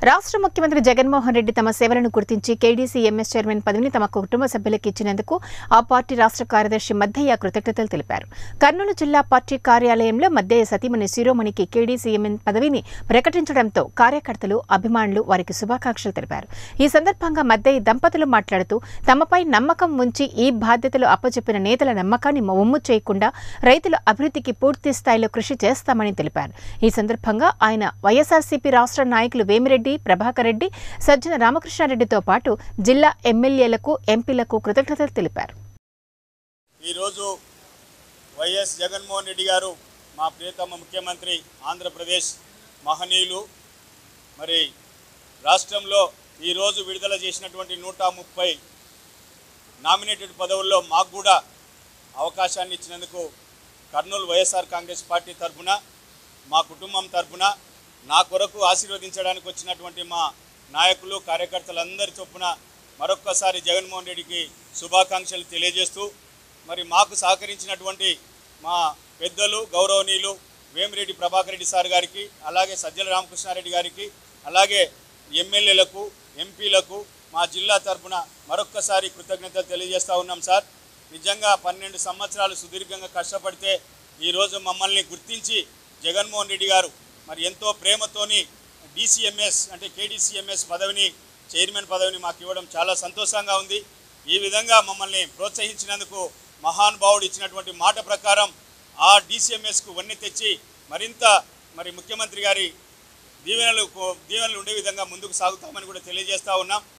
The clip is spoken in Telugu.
రాష్ట్ర ముఖ్యమంత్రి జగన్మోహన్ రెడ్డి తమ సేవలను గుర్తించి కేడీసీ ఎంఎస్ చైర్మన్ పదవిని తమ కుటుంబ సభ్యులకు ఇచ్చినందుకు ఆ పార్టీ రాష్ట్ర కార్యదర్శి మద్దయ్య కృతజ్ఞతలు తెలిపారు కర్నూలు జిల్లా పార్టీ కార్యాలయంలో మద్దయ్య సతీమణి శిరోమణికి కేడీసీ ఎంఎన్ పదవిని ప్రకటించడంతో కార్యకర్తలు అభిమానులు వారికి శుభాకాంక్షలు తెలిపారు ఈ సందర్భంగా మద్దయ్య దంపతులు మాట్లాడుతూ తమపై నమ్మకం ఉంచి ఈ బాధ్యతలు అప్పచెప్పిన నేతల నమ్మకాన్ని ఒమ్ము చేయకుండా రైతుల అభివృద్ధికి పూర్తి స్థాయిలో కృషి చేస్తామని తెలిపారు ఈ సందర్భంగా ఆయన వైఎస్ఆర్సీపీ రాష్ట్ర నాయకులు వేమిరెడ్డి ప్రభాకర్ రెడ్డి సజ్జన రామకృష్ణారెడ్డితో పాటు జిల్లా ఎమ్మెల్యేలకు ఎంపీలకు కృతజ్ఞతలు తెలిపారు ఈరోజు వైఎస్ జగన్మోహన్ రెడ్డి గారు మా ప్రియతమ ముఖ్యమంత్రి ఆంధ్రప్రదేశ్ మహనీయులు మరి రాష్ట్రంలో ఈరోజు విడుదల చేసినటువంటి నూట ముప్పై నామినేటెడ్ పదవుల్లో మాకు కూడా అవకాశాన్ని ఇచ్చినందుకు కర్నూలు వైఎస్ఆర్ కాంగ్రెస్ పార్టీ తరఫున మా కుటుంబం తరఫున నా కొరకు ఆశీర్వదించడానికి వచ్చినటువంటి మా నాయకులు కార్యకర్తలందరి చొప్పున మరొక్కసారి జగన్మోహన్ రెడ్డికి శుభాకాంక్షలు తెలియజేస్తూ మరి మాకు సహకరించినటువంటి మా పెద్దలు గౌరవనీయులు వేమిరెడ్డి ప్రభాకర్ రెడ్డి సార్ గారికి అలాగే సజ్జల రామకృష్ణారెడ్డి గారికి అలాగే ఎమ్మెల్యేలకు ఎంపీలకు మా జిల్లా తరఫున మరొక్కసారి కృతజ్ఞతలు తెలియజేస్తూ ఉన్నాం సార్ నిజంగా పన్నెండు సంవత్సరాలు సుదీర్ఘంగా కష్టపడితే ఈరోజు మమ్మల్ని గుర్తించి జగన్మోహన్ రెడ్డి గారు మరి ఎంతో ప్రేమతోని డీసీఎంఎస్ అంటే కేడీసీఎంఎస్ పదవిని చైర్మన్ పదవిని మాకు ఇవ్వడం చాలా సంతోషంగా ఉంది ఈ విధంగా మమ్మల్ని ప్రోత్సహించినందుకు మహానుభావుడు ఇచ్చినటువంటి మాట ప్రకారం ఆ డీసీఎంఎస్కు వన్నె తెచ్చి మరింత మరి ముఖ్యమంత్రి గారి దీవెనలు దీవెనలు ఉండే విధంగా ముందుకు సాగుతామని కూడా తెలియజేస్తా ఉన్నాం